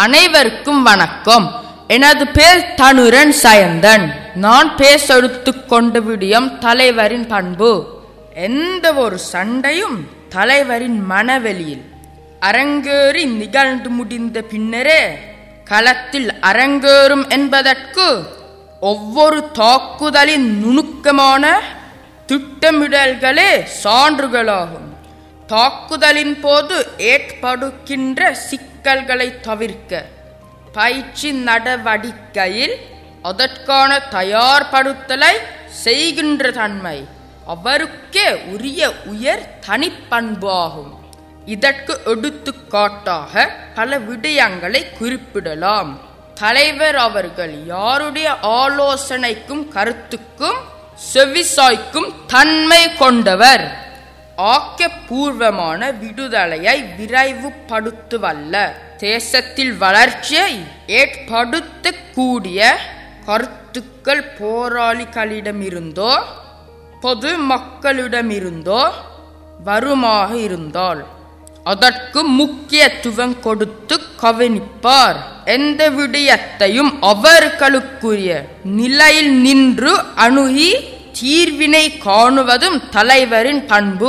அனைவருக்கும் வணக்கம் எனது பேர் தனுரன் சயந்தன் நான் பேச எடுத்துக் கொண்ட விடியம் தலைவரின் பண்பு எந்த ஒரு சண்டையும் தலைவரின் மனவெளியில் அரங்கேறி நிகழ்ந்து முடிந்த பின்னரே களத்தில் அரங்கேறும் என்பதற்கு ஒவ்வொரு தாக்குதலின் நுணுக்கமான திட்டமிடல்களே சான்றுகளாகும் தாக்குதலின் போது ஏற்படுகின்ற சிக்கல்களை தவிர்க்க பயிற்சி நடவடிக்கையில் அதற்கான தயார்படுத்தலை செய்கின்ற தன்மை அவருக்கே உரிய உயர் தனிப்பண்பு ஆகும் இதற்கு எடுத்துக்காட்டாக பல விடயங்களை குறிப்பிடலாம் தலைவர் அவர்கள் யாருடைய ஆலோசனைக்கும் கருத்துக்கும் செவிசாய்க்கும் தன்மை கொண்டவர் ஆக்கப்பூர்வமான விடுதலையை விரைவுபடுத்துவல்ல தேசத்தில் வளர்ச்சியை ஏற்படுத்தக்கூடிய கருத்துக்கள் போராளிகளிடமிருந்தோ பொது மக்களிடமிருந்தோ வருமாக இருந்தால் அதற்கு முக்கியத்துவம் கொடுத்து கவனிப்பார் எந்த விடயத்தையும் அவர்களுக்குரிய நிலையில் நின்று அணுகி தீர்வினை காணுவதும் தலைவரின் பண்பு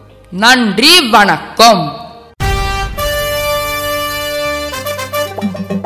நன்றி வணக்கம்